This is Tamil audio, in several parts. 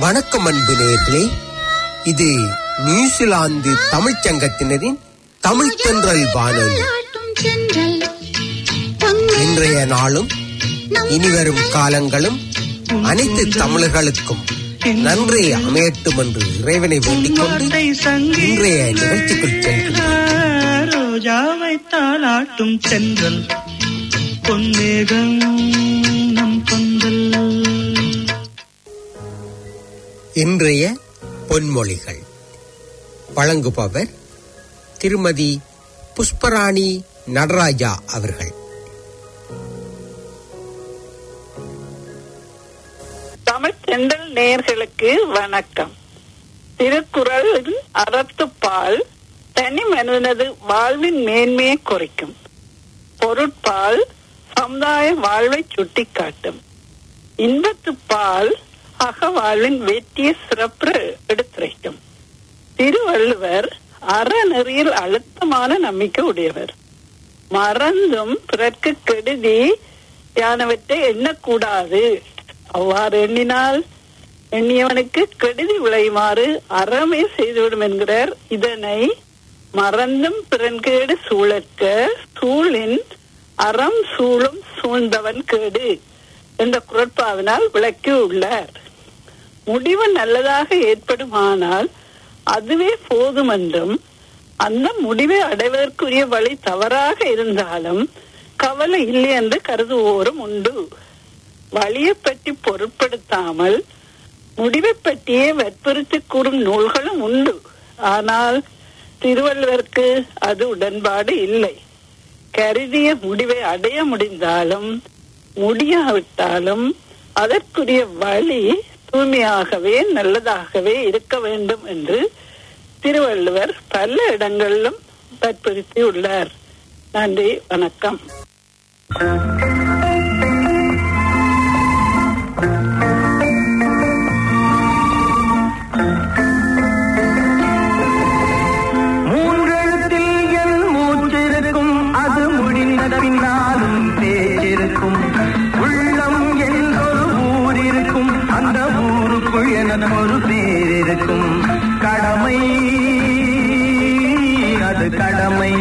வணக்கம் அன்பு நேயர்களே இது நியூசிலாந்து தமிழ்ச் சங்கத்தினரின் தமிழ் தென்றல் வானொலி இன்றைய நாளும் இனிவரும் காலங்களும் அனைத்து தமிழர்களுக்கும் நன்றி அமையட்டும் என்று இறைவனை வேண்டிக் கொண்டு இன்றைய நிகழ்ச்சிக்குள் செல்கின்றோம் ரோஜாவை தாளாட்டும் சென்றல் பொன்னேகம் நம் பந்தல் இன்றைய பொன்மொழிகள் வழங்குபவர் திருமதி புஷ்பராணி நடராஜா அவர்கள் தமிழ் தென்றல் நேயர்களுக்கு வணக்கம் திருக்குறளின் அறத்துப்பால் தனி மனிதனது வாழ்வின் மேன்மையை குறிக்கும் பொருட்பால் சமுதாய வாழ்வை சுட்டிக்காட்டும் இன்பத்துப்பால் அக வாழ்வின் வெற்றிய சிறப்பு எடுத்துரைக்கும் திருவள்ளுவர் அறநெறியில் அழுத்தமான நம்பிக்கை உடையவர் மறந்தும் பிறர்க்கு கெடுதி யானவற்றை எண்ணக்கூடாது அவ்வாறு எண்ணினால் எண்ணியவனுக்கு கெடுதி விளையுமாறு அறமே செய்துவிடும் என்கிறார் இதனை மறந்தும் பிறன்கேடு சூழற்க சூழின் அறம் சூழும் சூழ்ந்தவன் கேடு என்ற குரட்பாவினால் விளக்கி உள்ளார் முடிவு நல்லதாக ஏற்படுமானால் அதுவே போதும் என்றும் அந்த முடிவை அடைவதற்குரிய வழி தவறாக இருந்தாலும் கவலை இல்லை என்று கருதுவோரும் உண்டு வழியை பற்றி பொருட்படுத்தாமல் முடிவை பற்றியே வற்புறுத்தி கூறும் நூல்களும் உண்டு ஆனால் திருவள்ளுவருக்கு அது உடன்பாடு இல்லை கருதிய முடிவை அடைய முடிந்தாலும் முடியாவிட்டாலும் அதற்குரிய வழி தூய்மையாகவே நல்லதாகவே இருக்க வேண்டும் என்று திருவள்ளுவர் பல இடங்களிலும் வற்புறுத்தி உள்ளார் நன்றி வணக்கம் மூன்றெழுத்தில் என் மூச்சிருக்கும் அது முடிந்த பின்னாலும் பேச்சிருக்கும் உள்ளம் என்றொரு ஊர் இருக்கும் அந்த ஊருக்குள் எனக்கு ஒரு பேர் இருக்கும் கடமை அது கடமை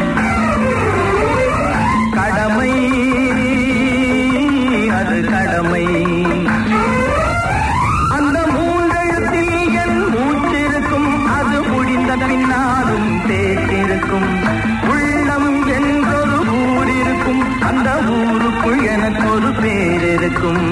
கடமை அது கடமை அந்த மூன்றெழுத்தில் என் மூச்சிருக்கும் அது முடிந்த பின்னாலும் தேற்றிருக்கும் உள்ளம் என்றொரு ஊர் இருக்கும் அந்த ஊருக்குள் எனக்கு ஒரு பேர் இருக்கும்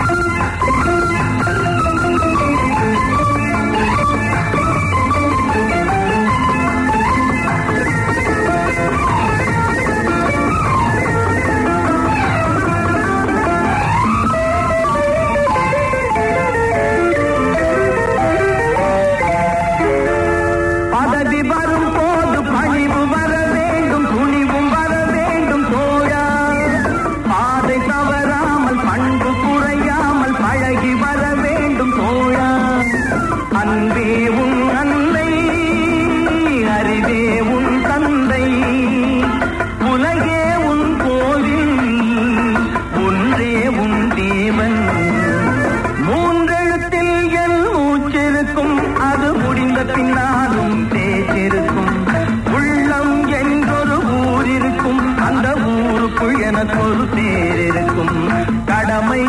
பதவி வரும் போது பணிவு வர வேண்டும் துணிவும் வர வேண்டும் தோழா பாதை தவறாமல் பண்பு குறையாமல் பழகி வர வேண்டும் தோழா அன்பே உன் அன்னை அறிவே உன் தந்தை உலகே உன் கோவில் ஒன்றே உன் தேவன் மூன்றெழுத்தில் என் மூச்சிருக்கும் அது முடிந்த பின்னாலும் பேச்சிருக்கும் உள்ளம் என்றொரு ஊர் இருக்கும் அந்த ஊருக்குள் எனக்கு ஒரு பேர் இருக்கும் கடமை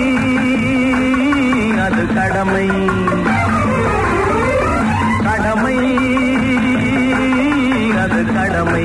அது கடமை கடமை அது கடமை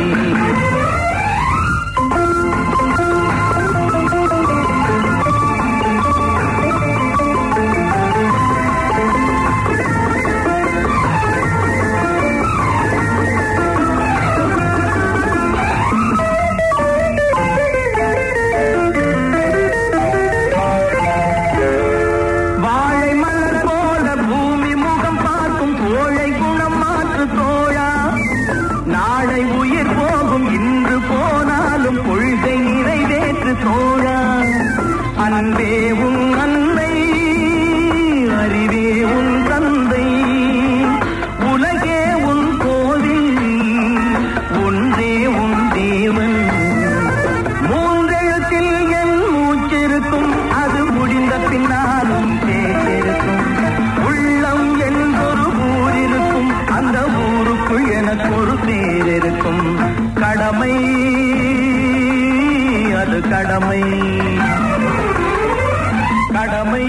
வாழை மலர் போல பூமி முகம் பார்க்கும் கோழை குணம் மாற்று தோழா நாளை உயிர் போகும் இன்று போனாலும் கொள்கை நிறைவேற்று தோழா அன்பே உன் அன்னை அறிவே உன் தந்தை உலகே உன் கோவில் ஒன்றே உன் தேவன் மூன்றெழுத்தில் என் மூச்சிருக்கும் அது முடிந்த பின்னாலும் பேச்சிருக்கும் எனக்கு ஒரு பேர் இருக்கும் கடமை அது கடமை கடமை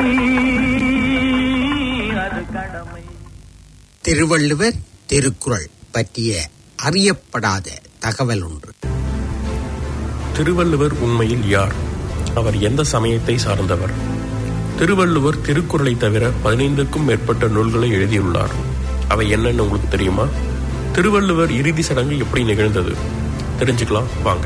அது கடமை திருவள்ளுவர் திருக்குறள் பற்றிய அறியப்படாத தகவல் ஒன்று திருவள்ளுவர் உண்மையில் யார் அவர் எந்த சமயத்தை சார்ந்தவர் திருவள்ளுவர் திருக்குறளை தவிர பதினைந்துக்கும் மேற்பட்ட நூல்களை எழுதியுள்ளார் அவை என்னன்னு உங்களுக்கு தெரியுமா திருவள்ளுவர் இறுதி சடங்கு எப்படி நிகழ்ந்தது தெரிஞ்சுக்கலாம் வாங்க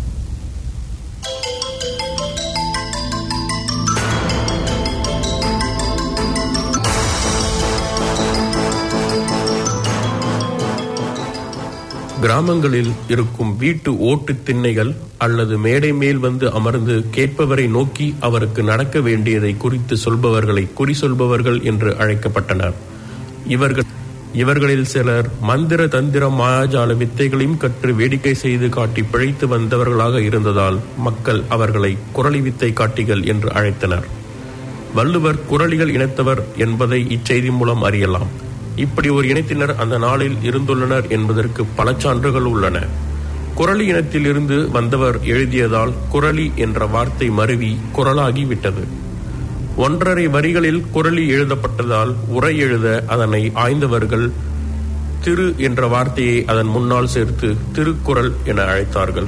கிராமங்களில் இருக்கும் வீட்டு ஓட்டு திண்ணைகள் அல்லது மேடை மேல் வந்து அமர்ந்து கேட்பவரை நோக்கி அவருக்கு நடக்க வேண்டியதை குறித்து சொல்பவர்களை குறி சொல்பவர்கள் என்று அழைக்கப்பட்டனர் இவர்கள் இவர்களில் சிலர் மந்திர தந்திர மாயாஜால வித்தைகளையும் கற்று வேடிக்கை செய்து காட்டி பிழைத்து வந்தவர்களாக இருந்ததால் மக்கள் அவர்களை குரலி வித்தை காட்டிகள் என்று அழைத்தனர் வள்ளுவர் குரலிகள் இனத்தவர் என்பதை இச்செய்தி மூலம் அறியலாம் இப்படி ஒரு இனத்தினர் அந்த நாளில் இருந்துள்ளனர் என்பதற்கு பல சான்றுகள் உள்ளன குரலி இனத்தில் இருந்து வந்தவர் எழுதியதால் குரலி என்ற வார்த்தை மருவி குரலாகி விட்டது ஒன்றரை வரிகளில் குரலி எழுதப்பட்டதால் உரை எழுத அதனை ஆய்ந்தவர்கள் திரு என்ற வார்த்தையை அதன் முன்னால் சேர்த்து திருக்குறள் என அழைத்தார்கள்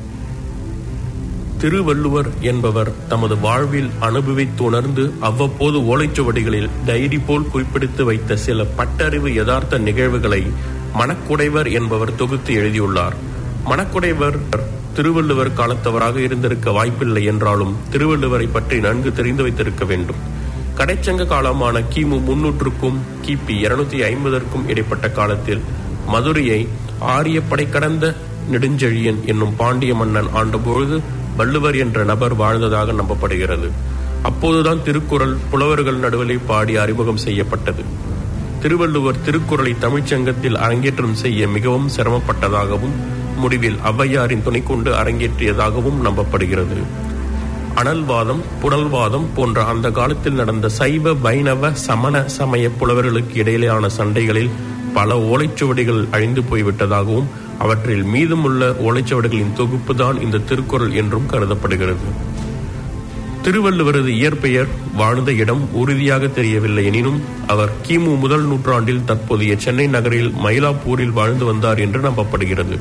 திருவள்ளுவர் என்பவர் தமது வாழ்வில் அனுபவித்து உணர்ந்து அவ்வப்போது ஓலைச்சுவடிகளில் டைரி போல் குறிப்பிடுத்து வைத்த சில பட்டறிவு யதார்த்த நிகழ்வுகளை மணக்குடைவர் என்பவர் தொகுத்து எழுதியுள்ளார் மணக்குடைவர் திருவள்ளுவர் காலத்தவராக இருந்திருக்க வாய்ப்பில்லை என்றாலும் திருவள்ளுவரை பற்றி நன்கு தெரிந்து வைத்திருக்க வேண்டும் கடைச்சங்க காலமான கிமு முன்னூற்றுக்கும் கிபி இருநூத்தி ஐம்பதற்கும் இடைப்பட்ட காலத்தில் மதுரையை ஆரிய படை கடந்த நெடுஞ்செழியன் என்னும் பாண்டிய மன்னன் ஆண்டபொழுது வள்ளுவர் என்ற நபர் வாழ்ந்ததாக நம்பப்படுகிறது அப்போதுதான் திருக்குறள் புலவர்கள் நடுவிலே பாடி அறிமுகம் செய்யப்பட்டது திருவள்ளுவர் திருக்குறளை தமிழ்ச்சங்கத்தில் அரங்கேற்றம் செய்ய மிகவும் சிரமப்பட்டதாகவும் முடிவில் ஔவையாரின் துணை கொண்டு அரங்கேற்றியதாகவும் நம்பப்படுகிறது அனல்வாதம் புனல்வாதம் போன்ற அந்த காலத்தில் நடந்த சைவ வைணவ சமண சமய புலவர்களுக்கு இடையிலான சண்டைகளில் பல ஓலைச்சுவடிகள் அழிந்து போய்விட்டதாகவும் அவற்றில் மீதமுள்ள ஓலைச்சுவடிகளின் தொகுப்பு தான் இந்த திருக்குறள் என்றும் கருதப்படுகிறது திருவள்ளுவரது இயற்பெயர் வாழ்ந்த இடம் உறுதியாக தெரியவில்லை எனினும் அவர் கிமு முதல் நூற்றாண்டில் தற்போதைய சென்னை நகரில் மயிலாப்பூரில் வாழ்ந்து வந்தார் என்று நம்பப்படுகிறது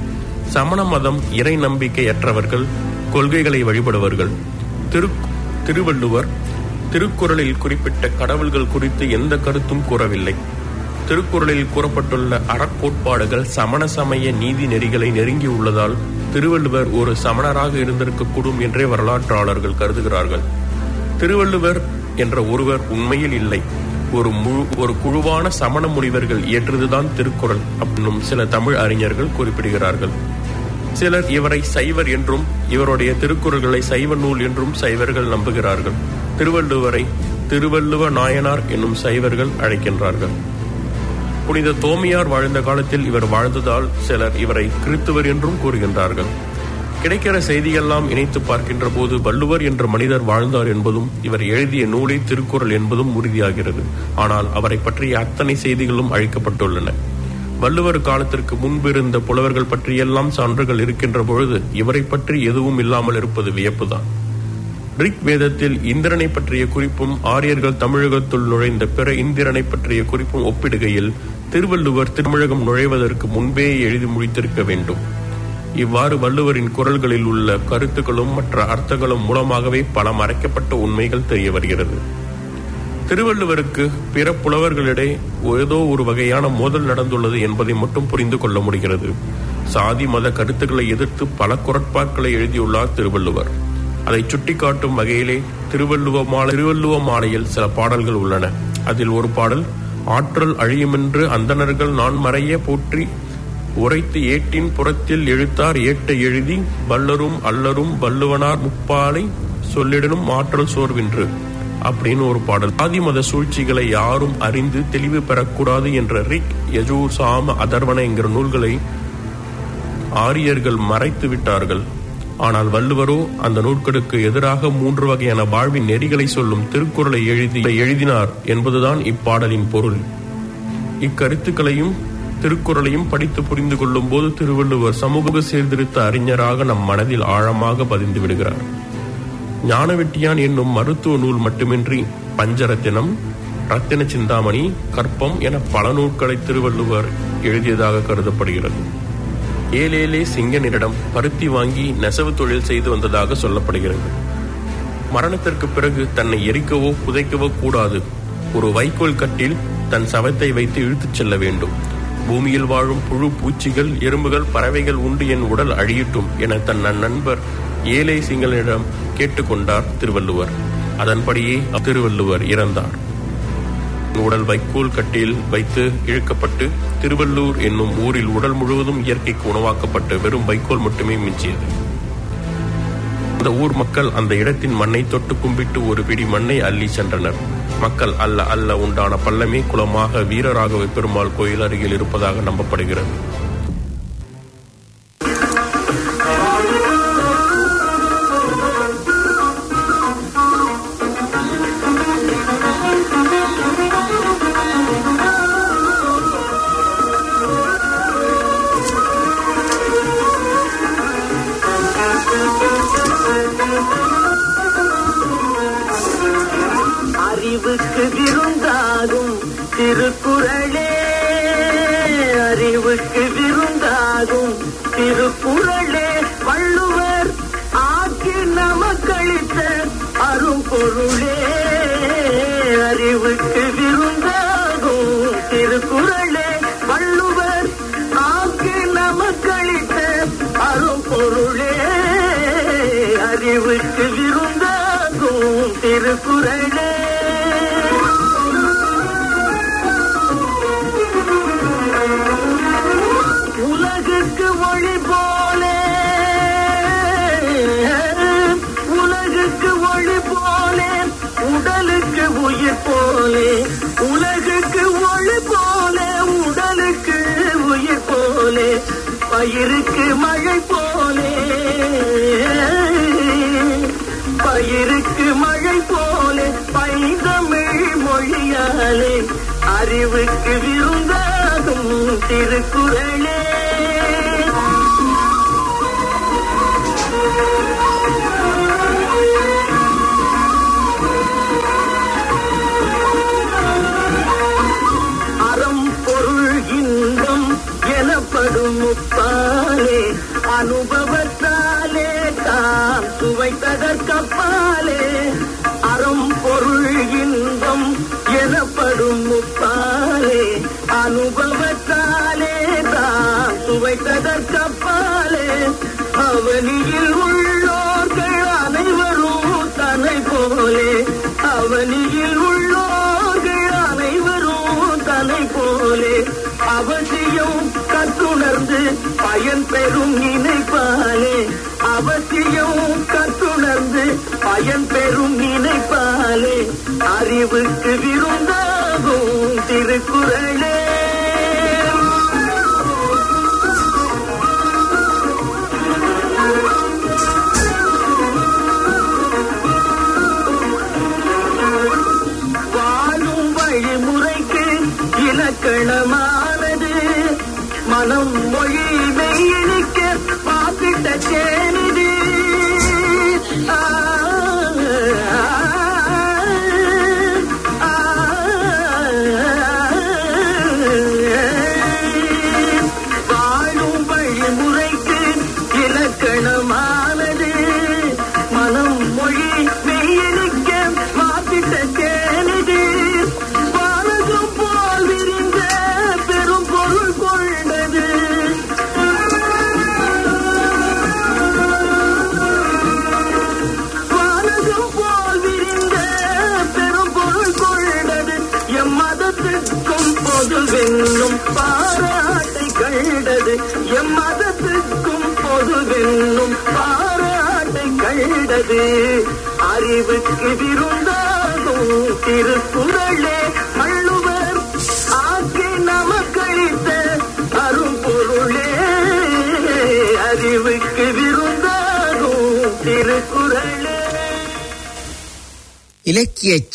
சமண மதம் இறை நம்பிக்கையற்றவர்கள் கொள்கைகளை வழிபடுவர்கள் திரு திருவள்ளுவர் திருக்குறளில் குறிப்பிட்ட கடவுள்கள் குறித்து எந்த கருத்தும் கூறவில்லை திருக்குறளில் கூறப்பட்டுள்ள அறக்கோட்பாடுகள் சமண சமய நீதி நெறிகளை நெருங்கி உள்ளதால் திருவள்ளுவர் ஒரு சமணராக இருந்திருக்கக்கூடும் என்றே வரலாற்றாளர்கள் கருதுகிறார்கள் திருவள்ளுவர் என்ற ஒருவர் உண்மையில் இல்லை ஒரு முழு ஒரு குழுவான சமண முனிவர்கள் இயற்றுதுதான் திருக்குறள் அப்படின்னும் சில தமிழ் அறிஞர்கள் குறிப்பிடுகிறார்கள் சிலர் இவரை சைவர் என்றும் இவருடைய திருக்குறள்களை சைவ நூல் என்றும் சைவர்கள் நம்புகிறார்கள் திருவள்ளுவரை திருவள்ளுவ நாயனார் என்னும் சைவர்கள் அழைக்கின்றார்கள் புனித தோமியார் வாழ்ந்த காலத்தில் இவர் வாழ்ந்ததால் சிலர் இவரை கிறித்துவர் என்றும் கூறுகின்றார்கள் கிடைக்கிற செய்தியெல்லாம் இணைத்து பார்க்கின்ற போது வள்ளுவர் என்ற மனிதர் வாழ்ந்தார் என்பதும் இவர் எழுதிய நூலே திருக்குறள் என்பதும் உறுதியாகிறது ஆனால் அவரை பற்றிய அத்தனை செய்திகளும் அழிக்கப்பட்டுள்ளன வள்ளுவர் காலத்திற்கு முன்பு இருந்த புலவர்கள் பற்றியெல்லாம் சான்றுகள் இருக்கின்ற பொழுது இவரை பற்றி எதுவும் இல்லாமல் இருப்பது வியப்புதான் ரிக் வேதத்தில் இந்திரனை பற்றிய குறிப்பும் ஆரியர்கள் தமிழகத்துள் நுழைந்த பிற இந்திரனை பற்றிய குறிப்பும் ஒப்பிடுகையில் திருவள்ளுவர் திருமிழகம் நுழைவதற்கு முன்பே எழுதி முடித்திருக்க வேண்டும் இவ்வாறு வள்ளுவரின் குரல்களில் உள்ள கருத்துக்களும் மற்ற அர்த்தங்களும் மூலமாகவே பல மறைக்கப்பட்ட உண்மைகள் தெரிய வருகிறது திருவள்ளுவருக்கு பிற புலவர்களிடையே ஏதோ ஒரு வகையான மோதல் நடந்துள்ளது என்பதை மட்டும் புரிந்து கொள்ள முடிகிறது சாதி மத கருத்துக்களை எதிர்த்து பல குரட்பாக்களை எழுதியுள்ளார் திருவள்ளுவர் அதை சுட்டிக்காட்டும் வகையிலே திருவள்ளுவ மாலை திருவள்ளுவ மாலையில் சில பாடல்கள் உள்ளன அதில் ஒரு பாடல் ஆற்றல் அழியுமென்று அந்தணர்கள் நான் மறைய போற்றி உரைத்து ஏட்டின் புறத்தில் எழுத்தார் ஏட்ட எழுதி வல்லரும் அல்லரும் வள்ளுவனார் முப்பாலை சொல்லிடனும் ஆற்றல் சோர்வின்று அப்படின்னு ஒரு பாடல் ஆதி மத சூழ்ச்சிகளை யாரும் அறிந்து தெளிவு பெறக்கூடாது என்ற ரிக் யஜூர் சாம அதர்வன என்கிற நூல்களை ஆரியர்கள் மறைத்து விட்டார்கள் ஆனால் வள்ளுவரோ அந்த நூற்களுக்கு எதிராக மூன்று வகையான வாழ்வின் நெறிகளை சொல்லும் திருக்குறளை எழுதி எழுதினார் என்பதுதான் இப்பாடலின் பொருள் இக்கருத்துக்களையும் திருக்குறளையும் படித்து புரிந்து கொள்ளும் போது திருவள்ளுவர் சமூக சீர்திருத்த அறிஞராக நம் மனதில் ஆழமாக பதிந்து விடுகிறார் ஞானவெட்டியான் என்னும் மருத்துவ நூல் மட்டுமின்றி பஞ்சரத்தினம் ரத்தின சிந்தாமணி கற்பம் என பல நூல்களை திருவள்ளுவர் எழுதியதாக கருதப்படுகிறது ஏலேலே சிங்கனிடம் பருத்தி வாங்கி நெசவு தொழில் செய்து வந்ததாக சொல்லப்படுகிறது மரணத்திற்கு பிறகு தன்னை எரிக்கவோ புதைக்கவோ கூடாது ஒரு வைக்கோல் கட்டில் தன் சவத்தை வைத்து இழுத்துச் செல்ல வேண்டும் பூமியில் வாழும் புழு பூச்சிகள் எறும்புகள் பறவைகள் உண்டு என் உடல் அழியட்டும் என தன் நண்பர் ஏழை சிங்களிடம் கேட்டுக்கொண்டார் திருவள்ளுவர் அதன்படியே திருவள்ளுவர் இறந்தார் உடல் வைக்கோல் கட்டில் வைத்து இழுக்கப்பட்டு திருவள்ளூர் என்னும் ஊரில் உடல் முழுவதும் இயற்கைக்கு உணவாக்கப்பட்டு வெறும் வைக்கோல் மட்டுமே மிஞ்சியது அந்த ஊர் மக்கள் அந்த இடத்தின் மண்ணை தொட்டு கும்பிட்டு ஒரு பிடி மண்ணை அள்ளி சென்றனர் மக்கள் அல்ல அல்ல உண்டான பள்ளமே குளமாக வீரராகவ பெருமாள் கோயில் அருகில் இருப்பதாக நம்பப்படுகிறது அறிவுக்கு விருந்தாகும் திருக்குறளே அறிவுக்கு விருந்தாகும் திருக்குறளே வள்ளுவர் ஆக்கி நமக்களித்த அரும்பொருளே அறிவுக்கு விருந்தாகும் திருக்குறளே வள்ளுவர் ஆக்கி நமக்களித்த அரும்பொருளே அறிவுக்கு விருந்தாகும் திருக்குறளே உலகுக்கு ஒளி போலே உலகுக்கு ஒளி போலே உடலுக்கு உயிர் போலே உலகுக்கு ஒளி போலே உடலுக்கு உயிர் போலே பயிருக்கு மழை போலே பயிருக்கு மழை போலே பைந்தமிழ் மொழியாலே அறிவுக்கு விருந்தாகும் திருக்குறளே அறம் பொருள் இன்பம் எனப்படும் முப்பாலே அனுபவத்தாலே தாம் சுவைத்ததற்கப்பாலே அறம் பொருள் இன்பம் எனப்படும் முப்பாலே அனுபவத்தாலே தாம் சுவைத்ததற்கப்பாலே அவனியில் உள்ளோர்கள் அனைவரும் தன்னை போலே அவனியில் உள்ளோர்கள் அனைவரும் தன்னை போலே அவசியம் கற்றுணர்ந்து பயன் பெறும் நினைப்பாலே அவசியம் கற்றுணர்ந்து பயன் பெறும் நினைப்பாலே அறிவுக்கு விருந்தாகும் திருக்குறளே வாழும் வழிமுறைக்கு இலக்கணமானது மனம் மொழி மெய்யணிக்க பாப்பிட்ட சேனிது ஆ, ஆ, வாழும் வழிமுறைக்கு இலக்கணமானது மனம் மொழி மெய்யணிக்க மாத்திட்ட தேனது வானகம் போல் விரிந்த பெரும் பொருள் கொண்டது வானகம் போல் விரிந்த பெரும் பொருள் கொண்டது எம் மதத்துக்கும் பொது வென்னும் பாராட்டை கண்டது எம் மதத்துக்கும் பொது வென்னும் பாராட்டை கண்டது அறிவுக்கு விருந்தாகும் திருக்குறளே வள்ளுவர் ஆக்கி நமக்களித்த அரும்பொருளே அறிவுக்கு விருந்தாகும் திருக்குறளே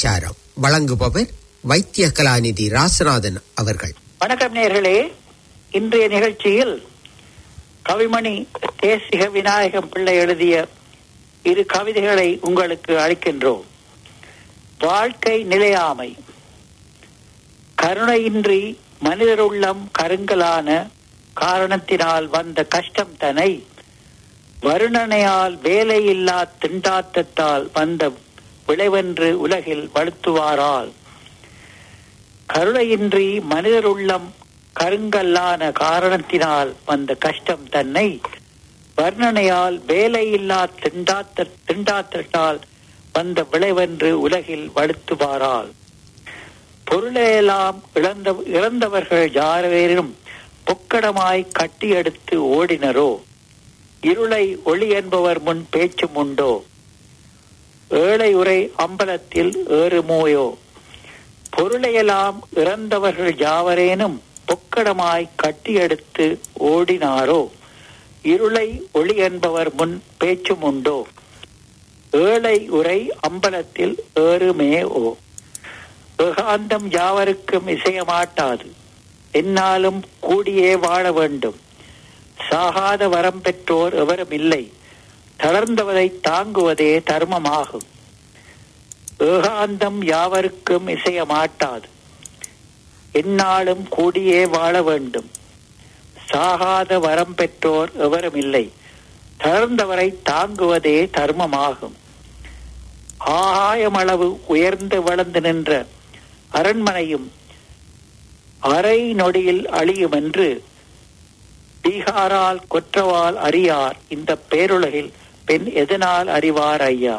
இலக்கியச்சாரம் வழங்குபவர் வைத்திய கலாநிதி ராசநாதன் அவர்கள் வணக்கம் நேர்களே இன்றைய நிகழ்ச்சியில் கவிமணி தேசிக விநாயகம் பிள்ளை எழுதிய இரு கவிதைகளை உங்களுக்கு அளிக்கின்றோம் வாழ்க்கை நிலையாமை கருணையின்றி மனிதருள்ளம் கருங்கலான காரணத்தினால் வந்த கஷ்டம் தனை வருணனையால் வேலையில்லா திண்டாட்டத்தால் வந்த விளைவென்று உலகில் வலுத்துவாரால் கருணையின்றி மனிதருள்ளம் கருங்கல்லான காரணத்தினால் வந்த கஷ்டம் தன்னை வர்ணனையால் வேலையில்லா திண்டாத்த திண்டாட்டத்தால் வந்த விளைவென்று உலகில் வலுத்துவாரால் பொருளையெல்லாம் இழந்த இழந்தவர்கள் யாரேனும் பொக்கடமாய் கட்டியெடுத்து ஓடினரோ இருளை ஒளி என்பவர் முன் பேச்சும் உண்டோ ஏழை உரை அம்பலத்தில் ஏறுமோயோ பொருளையெல்லாம் இறந்தவர்கள் யாவரேனும் பொக்கடமாய் கட்டியெடுத்து ஓடினாரோ இருளை ஒளி என்பவர் முன் பேச்சும் உண்டோ ஏழை உரை அம்பலத்தில் ஏறுமே ஓ ஏகாந்தம் யாவருக்கும் இசையமாட்டாது என்னாலும் கூடியே வாழ வேண்டும் சாகாத வரம் பெற்றோர் எவரும் இல்லை தளர்ந்தவரை தாங்குவதே தர்மமாகும் ஏகாந்தம் யாவருக்கும் இசைய மாட்டாது எந்நாளும் கூடியே வாழ வேண்டும் சாகாத வரம் பெற்றோர் எவரும் இல்லை தளர்ந்தவரை தாங்குவதே தர்மமாகும் ஆகாயமளவு உயர்ந்து வளர்ந்து நின்ற அரண்மனையும் அரை நொடியில் அழியும் என்று பீகாரால் கொற்றவால் அறியார் இந்த பேருலகில் பெண் எதனால் அறிவார் ஐயா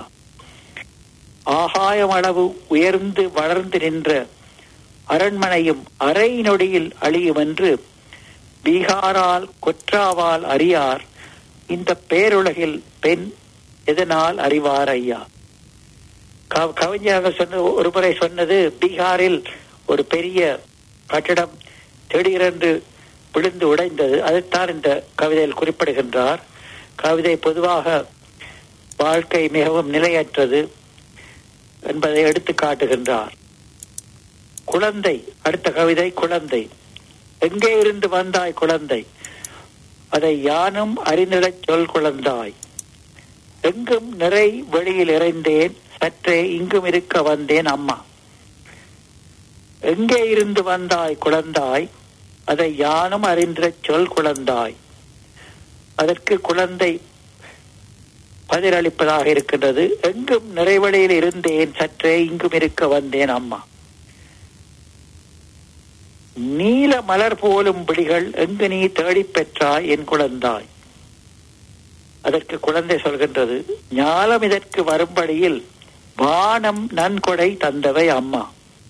ஆகாயமளவு உயர்ந்து வளர்ந்து நின்ற அரண்மனையும் அரை நொடியில் அழியும் என்று பீகாரால் கொற்றாவால் அறியார் இந்த பேருலகில் பெண் எதனால் அறிவார் ஐயா க- கவிஞர் சொன்ன ஒரு முறை சொன்னது பீகாரில் ஒரு பெரிய கட்டடம் திடீரென்று விழுந்து உடைந்தது அதைத்தான் இந்த கவிதையில் குறிப்பிடுகின்றார் கவிதை பொதுவாக வாழ்க்கை மிகவும் நிலையற்றது என்பதை எடுத்து காட்டுகின்றார் குழந்தை அடுத்த கவிதை குழந்தை எங்கே இருந்து வந்தாய் குழந்தை அதை யானும் அறிந்திடச் சொல் குழந்தாய் எங்கும் நிறை வெளியில் இறைந்தேன் சற்றே இங்கும் இருக்க வந்தேன் அம்மா எங்கே இருந்து வந்தாய் குழந்தாய் அதை யானும் அறிந்திடச் சொல் குழந்தாய் அதற்கு குழந்தை பதிலளிப்பதாக இருக்கின்றது எங்கும் நிறைவழியில் இருந்தேன் சற்றே இங்கும் இருக்க வந்தேன் அம்மா நீல மலர் போலும் பிடிகள் எங்கு நீ தேடிப் பெற்றாய் என் குழந்தாய் அதற்கு குழந்தை சொல்கின்றது ஞாலம் இதற்கு வரும்படியில் வானம் நன்கொடை தந்தவை அம்மா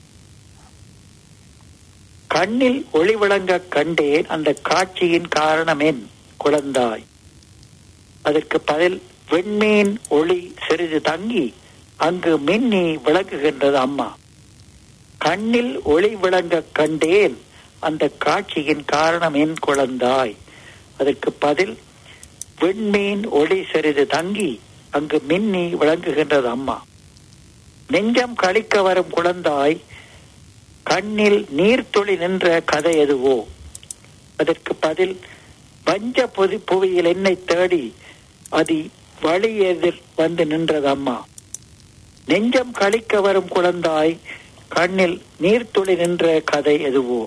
கண்ணில் ஒளி விளங்க கண்டேன் அந்த காட்சியின் காரணம் என் குழந்தாய் அதற்கு பதில் வெண்மீன் ஒளி சிறிது தங்கி அங்கு மின்னி விளங்குகின்றது அம்மா கண்ணில் ஒளி விளங்க கண்டேன் அந்த காட்சியின் காரணம் என் குழந்தாய் அதற்கு பதில் விண்மீன் ஒளி சிறிது தங்கி அங்கு மின்னி விளங்குகின்றது அம்மா நெஞ்சம் கழிக்க வரும் குழந்தாய் கண்ணில் நீர்த்துளி நின்ற கதை எதுவோ அதற்கு பதில் வஞ்ச பொதி புவியில் என்னை தேடி அது வழி எதிர் வந்து நின்றது அம்மா நெஞ்சம் கழிக்க வரும் குழந்தாய் கண்ணில் நீர்த்துளி நின்ற கதை எதுவோ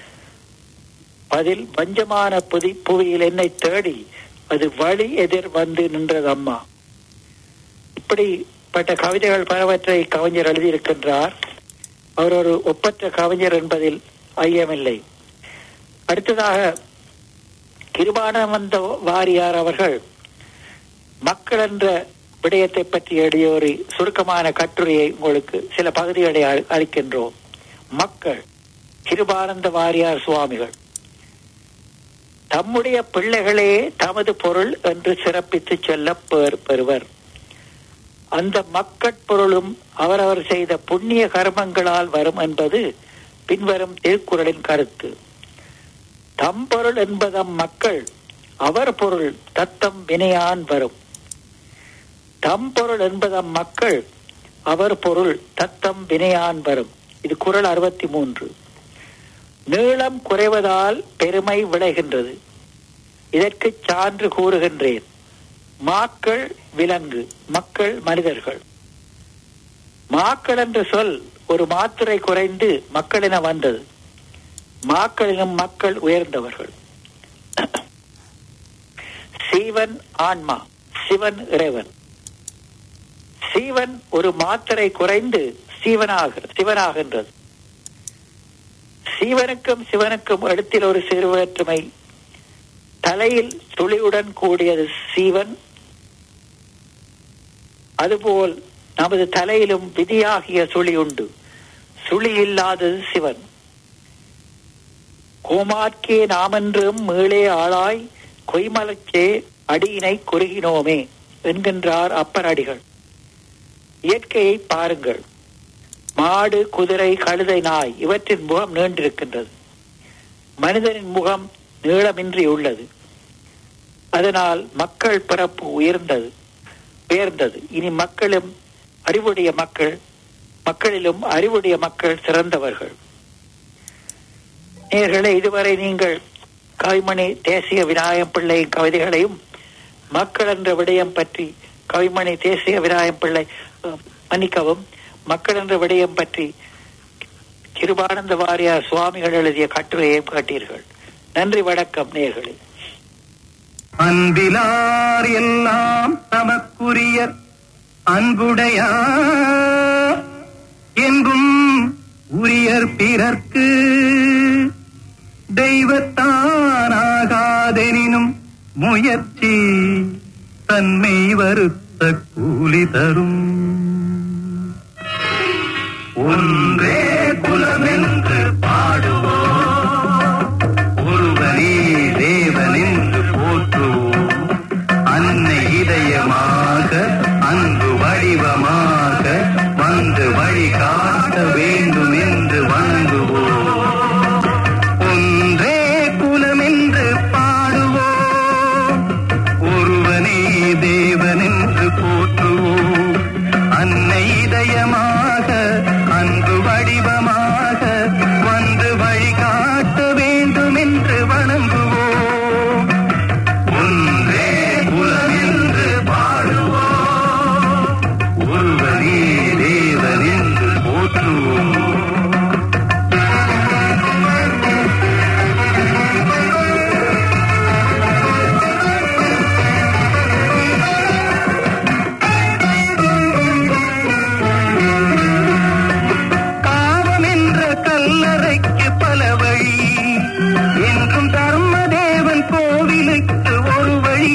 அதில் வஞ்சமான புதி புவியில் என்னை தேடி அது வழி எதிர் வந்து நின்றது அம்மா இப்படிப்பட்ட கவிதைகள் பலவற்றை கவிஞர் எழுதியிருக்கின்றார் அவர் ஒரு ஒப்பற்ற கவிஞர் என்பதில் ஐயமில்லை அடுத்ததாக கிருபானந்த வாரியார் அவர்கள் மக்கள் என்ற விடயத்தை பற்றி எழுதிய ஒரு சுருக்கமான கட்டுரையை உங்களுக்கு சில பகுதிகளை அளி- அளிக்கின்றோம் மக்கள் கிருபானந்த வாரியார் சுவாமிகள் தம்முடைய பிள்ளைகளே தமது பொருள் என்று சிறப்பித்து செல்ல பெறு- பெறுவர் அந்த மக்கட்பொருளும் அவரவர் செய்த புண்ணிய கர்மங்களால் வரும் என்பது பின்வரும் திருக்குறளின் கருத்து தம் பொருள் என்பதம் மக்கள் அவர் பொருள் தத்தம் வினையான் வரும் தம் பொருள் என்பதம் மக்கள் அவர் பொருள் தத்தம் வினையான் வரும் இது குறள் அறுபத்தி மூன்று நீளம் குறைவதால் பெருமை விளைகின்றது இதற்கு சான்று கூறுகின்றேன் மாக்கள் விலங்கு மக்கள் மனிதர்கள் மாக்கள் என்ற சொல் ஒரு மாத்திரை குறைந்து மக்கள் என வந்தது மாக்களிலும் மக்கள் உயர்ந்தவர்கள் சீவன் ஆன்மா சிவன் இறைவன் சீவன் ஒரு மாத்திரை குறைந்து சீவனாக சிவனாகின்றது சீவனுக்கும் சிவனுக்கும் இடத்தில் ஒரு சிறு வேற்றுமை தலையில் துளியுடன் கூடியது சீவன் அதுபோல் நமது தலையிலும் விதியாகிய சுழி உண்டு சுழி இல்லாதது சிவன் கோமார்க்கே நாமென்றும் மீளே ஆளாய் கொய்மலச்சே அடியினை குறுகினோமே என்கின்றார் அப்பர் அடிகள் இயற்கையை பாருங்கள் மாடு குதிரை கழுதை நாய் இவற்றின் முகம் நீண்டிருக்கின்றது மனிதனின் முகம் நீளமின்றி உள்ளது அதனால் மக்கள் பிறப்பு உயர்ந்தது உயர்ந்தது இனி மக்களும் அறிவுடைய மக்கள் மக்களிலும் அறிவுடைய மக்கள் சிறந்தவர்கள் நேர்களே இதுவரை நீங்கள் கவிமணி தேசிய விநாயகம் பிள்ளையின் கவிதைகளையும் மக்கள் என்ற விடயம் பற்றி கவிமணி தேசிய விநாயகம் பிள்ளை அஹ், மன்னிக்கவும் மக்கள் என்ற விடயம் பற்றி கிருபானந்த வாரியார் சுவாமிகள் எழுதிய கட்டுரையையும் கேட்டீர்கள் நன்றி வணக்கம் நேர்களே அன்பிலார் எல்லாம் தமக்குரியர் அன்புடையார் என்பும் உரியர் பிறர்க்கு தெய்வத்தானாகாதெனினும் முயற்சி தன்மை வருத்த கூலி தரும் ஒன்றே குலமென்று பாடுவோம் ஒருவனே தேவன் என்று போற்றுவோம் அன்னை இதயமாக அன்பு வடிவமாக வந்து வழிகாட்ட வேண்டும் என்று வணங்குவோம் ஒன்றே குலம் என்று பாடுவோம் ஒருவனே தேவன் என்று போற்றுவோம் அன்னை இதயமாக அன்பு வடிவமாக வந்து வழிகாட்ட வேண்டும் என்று வணங்குவோம் ஒன்றே குலம் என்று பாடுவோம் ஒருவனே தேவன் என்று போற்றுவோம் காவம் என்ற கல்லறைக்கு பல வழி என்றும் தர்மதேவன் கோவிலுக்கு ஒரு வழி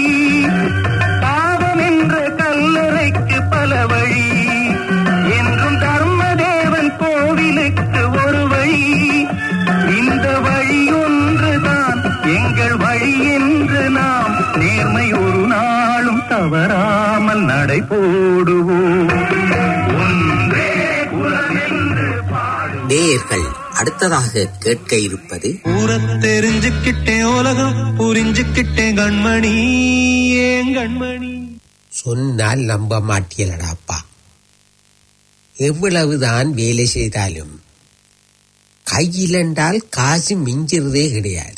காவம் என்ற கல்லறைக்கு பல வழி என்றும் தர்மதேவன் கோவிலுக்கு ஒரு வழி இந்த வழி ஒன்றுதான் எங்கள் வழி என்று நாம் நேர்மை ஒரு நாளும் தவறாமல் நடை போடுவோம் ஒன்றே குலம் என்று பாடு நேயர்கள் அடுத்ததாக கேட்க இருப்பது ஊரை தெரிஞ்சுக்கிட்டேன் உலகம் புரிஞ்சுக்கிட்டேன் கண்மணி ஏன் கண்மணி சொன்னால் நம்ப மாட்டியலடாப்பா எவ்வளவுதான் வேலை செய்தாலும் கையில் என்றால் காசு மிஞ்சிறதே கிடையாது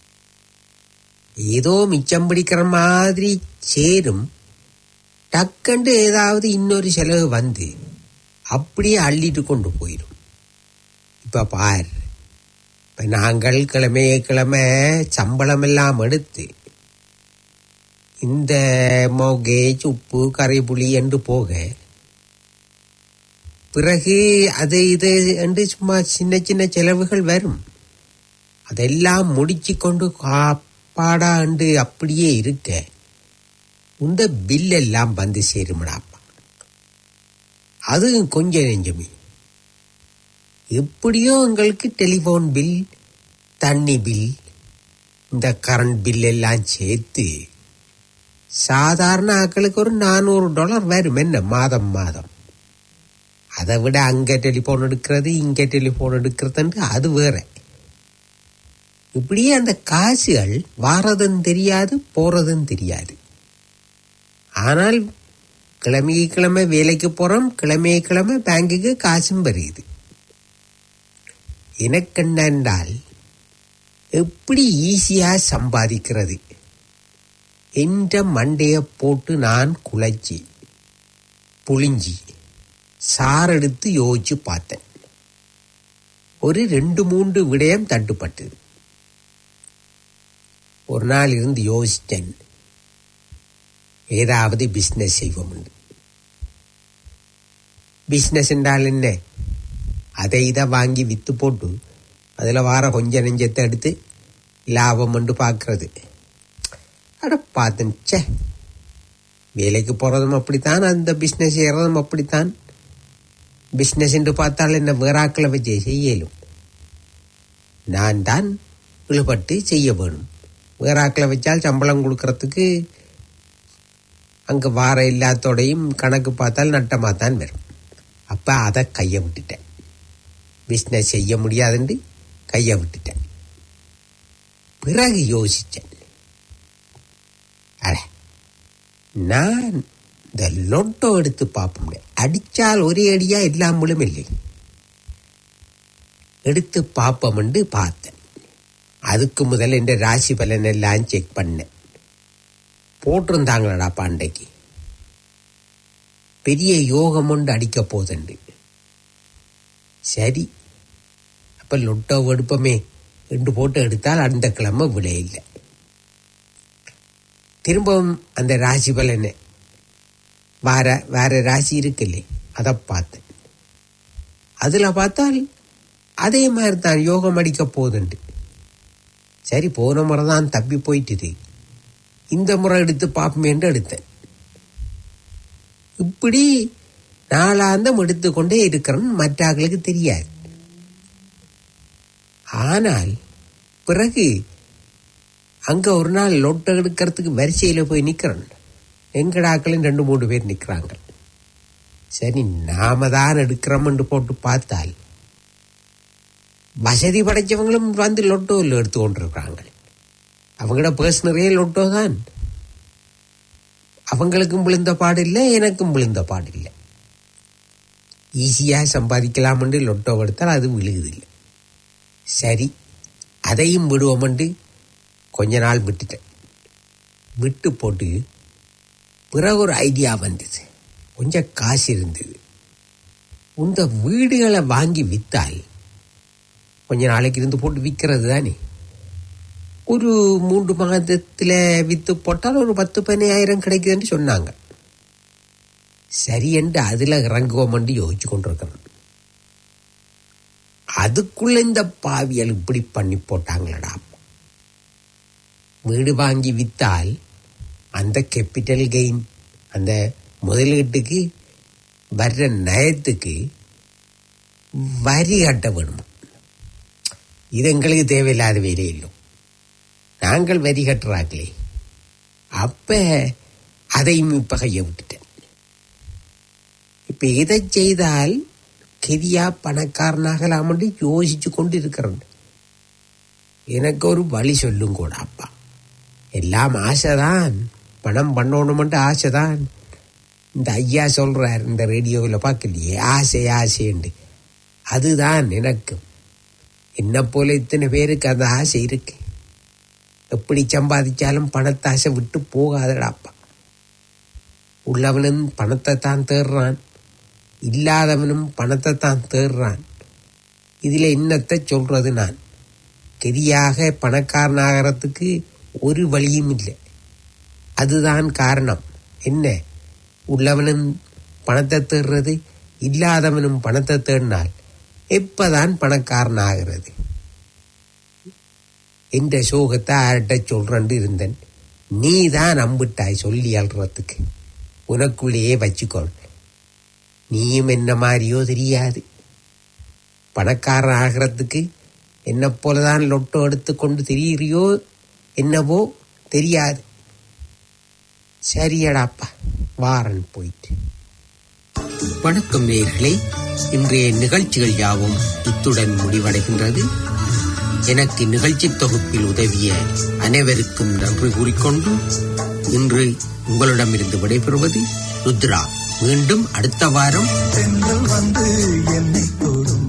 ஏதோ மிச்சம் பிடிக்கிற மாதிரி சேரும் டக்கண்டு ஏதாவது இன்னொரு செலவு வந்து அப்படியே அள்ளிட்டு கொண்டு போயிடும் இப்ப பார் இப்ப நாங்கள் கிழமைய கிழமை சம்பளம் எல்லாம் எடுத்து இந்த மோகேஜ் உப்பு கரைப்புளி என்று போக பிறகு அது இது என்று சும்மா சின்ன சின்ன செலவுகள் வரும் அதெல்லாம் முடிச்சு கொண்டு காப்பாடா என்று அப்படியே இருக்க இந்த பில் எல்லாம் வந்து சேருமடாப்பா அதுவும் கொஞ்சம் நெஞ்சமே எப்படியோ உங்களுக்கு டெலிஃபோன் பில் தண்ணி பில் இந்த கரண்ட் பில் எல்லாம் சேர்த்து சாதாரண ஆட்களுக்கு ஒரு நானூறு டாலர் வரும் என்ன மாதம் மாதம் அதை விட அங்க டெலிஃபோன் எடுக்கிறது இங்க டெலிஃபோன் எடுக்கிறதுன்ட்டு அது வேற இப்படியே அந்த காசுகள் வாரதும் தெரியாது போறதும் தெரியாது ஆனால் கிழமையை கிழமை வேலைக்கு போறோம் கிழமையை கிழமை பேங்குக்கு காசும் வருது எனக்கு என்னென்றால் எப்படி ஈஸியா சம்பாதிக்கிறது என்ற மண்டைய போட்டு நான் குழைச்சி புளிஞ்சி சாரெடுத்து யோசிச்சு பார்த்தேன் ஒரு ரெண்டு மூன்று விடயம் தட்டுப்பட்டது ஒரு நாள் இருந்து யோசித்தேன் ஏதாவது பிஸ்னஸ் செய்வோம் பிஸ்னஸ் என்றால் என்ன அதை இதை வாங்கி வித்து போட்டு அதில் வார கொஞ்ச நெஞ்சத்தை எடுத்து லாபம் என்று பார்க்கறது அட பார்த்தேன் ச்சே வேலைக்கு போகிறதும் அப்படித்தான் அந்த பிஸ்னஸ் செய்கிறதும் அப்படித்தான் பிஸ்னஸ் என்று பார்த்தால் என்ன வேறாக்களை வச்சு செய்யலும் நான் தான் இழுபட்டு செய்ய வேணும் வேறாக்களை வச்சால் சம்பளம் கொடுக்கறதுக்கு அங்கே வார எல்லாத்தோடையும் கணக்கு பார்த்தால் நட்டமாக தான் வரும் அப்போ அதை கையை விட்டுட்டேன் பிஸ்னஸ் செய்ய முடியாதுன்னு கையை விட்டுட்டேன் பிறகு யோசித்தேன் அட நான் இந்த லொட்டோ எடுத்து பார்ப்போம் அடிச்சால் ஒரே அடியா இல்லாமலும் இல்லை எடுத்து பார்ப்போம்னு பார்த்தேன் அதுக்கு முதல்ல இந்த ராசி பலன் எல்லாம் செக் பண்ணேன் போட்டிருந்தாங்களடா பாண்டைக்கு பெரிய யோகம் ஒன்று அடிக்க போதுண்டு சரி அப்ப லொட்டோ எடுப்போமே ரெண்டு போட்டு எடுத்தால் அந்த கிழமை விளையில்லை திரும்பவும் அந்த ராசி பலனை வேற வேற ராசி இருக்குல்லே அதை பார்த்தேன் அதுல பார்த்தால் அதே மாதிரி தான் யோகம் அடிக்க போதுண்டு சரி போன முறை தான் தப்பி போயிட்டுது இந்த முறை எடுத்து பார்ப்போமேன்று எடுத்தேன் இப்படி நாளாந்தம் எடுத்துக்கொண்டே இருக்கிறேன் மற்றாக்களுக்கு தெரியாது ஆனால் பிறகு அங்க ஒரு நாள் லொட்டை எடுக்கிறதுக்கு வரிசையில போய் நிக்கிறேன் எங்கடாக்களும் ரெண்டு மூணு பேர் நிக்கிறாங்க சரி நாம தான் எடுக்கிறோம்னு போட்டு பார்த்தால் வசதி படைச்சவங்களும் வந்து லொட்டோவில் எடுத்து கொண்டிருக்கிறாங்க அவங்களோட பர்ஸ் நிறைய லொட்டோ தான் அவங்களுக்கும் விழுந்த பாடு இல்லை எனக்கும் விழுந்த பாடு இல்லை ஈஸியாக சம்பாதிக்கலாம்னு லொட்டோ எடுத்தால் அது விழுகுதில்லை சரி அதையும் விடுவோம்னு கொஞ்ச நாள் விட்டுட்டேன் விட்டு போட்டு பிறகு ஒரு ஐடியா வந்தது கொஞ்சம் காசு இருந்தது இந்த வீடுகளை வாங்கி வித்தால் கொஞ்ச நாளைக்கு இருந்து போட்டு விற்கிறது தானே ஒரு மூன்று மாதத்தில் வித்து போட்டால் ஒரு பத்து பதினாயிரம் கிடைக்குதுன்னு சொன்னாங்க சரி என்று அதில் இறங்குவோம் என்று யோசிச்சு கொண்டிருக்கிறேன் அதுக்குள்ள இந்த பாவியல் இப்படி பண்ணி போட்டாங்களடா வீடு வாங்கி வித்தால் அந்த கேபிட்டல் கெயின் அந்த முதலீட்டுக்கு வர்ற நயத்துக்கு வரி கட்ட வேணும் இது எங்களுக்கு தேவையில்லாத வேலை இல்லை நாங்கள் வரி கட்டுறாங்களே அப்ப அதையும் இப்ப கைய விட்டுட்டேன் இப்ப இதை செய்தால் கெதியா பணக்காரனாகலாம் என்று யோசிச்சு கொண்டு இருக்கிறேன் எனக்கு ஒரு வழி சொல்லும் கூட அப்பா எல்லாம் ஆசைதான் பணம் பண்ணணுமென்று ஆசைதான் இந்த ஐயா சொல்றார் இந்த ரேடியோவில் பார்க்கலையே ஆசை ஆசைண்டு அதுதான் எனக்கு என்ன போல இத்தனை பேருக்கு அந்த ஆசை இருக்கு எப்படி சம்பாதிச்சாலும் பணத்தாசை விட்டு போகாதடாப்பா உள்ளவனும் பணத்தை தான் தேடுறான் இல்லாதவனும் பணத்தை தான் தேடுறான் இதில் என்னத்தை சொல்றது நான் கெதியாக பணக்காரனாகிறதுக்கு ஒரு வழியும் இல்லை அதுதான் காரணம் என்ன உள்ளவனும் பணத்தை தேடுறது இல்லாதவனும் பணத்தை தேடினால் எப்பதான் பணக்காரன் ஆகிறது என்ற சோகத்தை யார்கிட்ட சொல்றேன் இருந்தேன் நீ தான் நம்பிட்டாய் சொல்லி அல்றதுக்கு உனக்குள்ளேயே வச்சுக்கொள் நீயும் என்ன மாதிரியோ தெரியாது பணக்காரன் ஆகிறதுக்கு என்ன போலதான் லொட்டோ எடுத்துக்கொண்டு திரியிறியோ என்னவோ தெரியாது சரியடாப்பா வாரன் போயிட்டு வணக்கம் நேர்களே இன்றைய நிகழ்ச்சிகள் யாவும் இத்துடன் முடிவடைகின்றது எனக்கு நிகழ்ச்சி தொகுப்பில் உதவிய அனைவருக்கும் நன்றி கூறிக்கொண்டு இன்று உங்களிடமிருந்து விடைபெறுவது ருத்ரா மீண்டும் அடுத்த வாரம் பெண்கள் வந்து என்னை தொடும்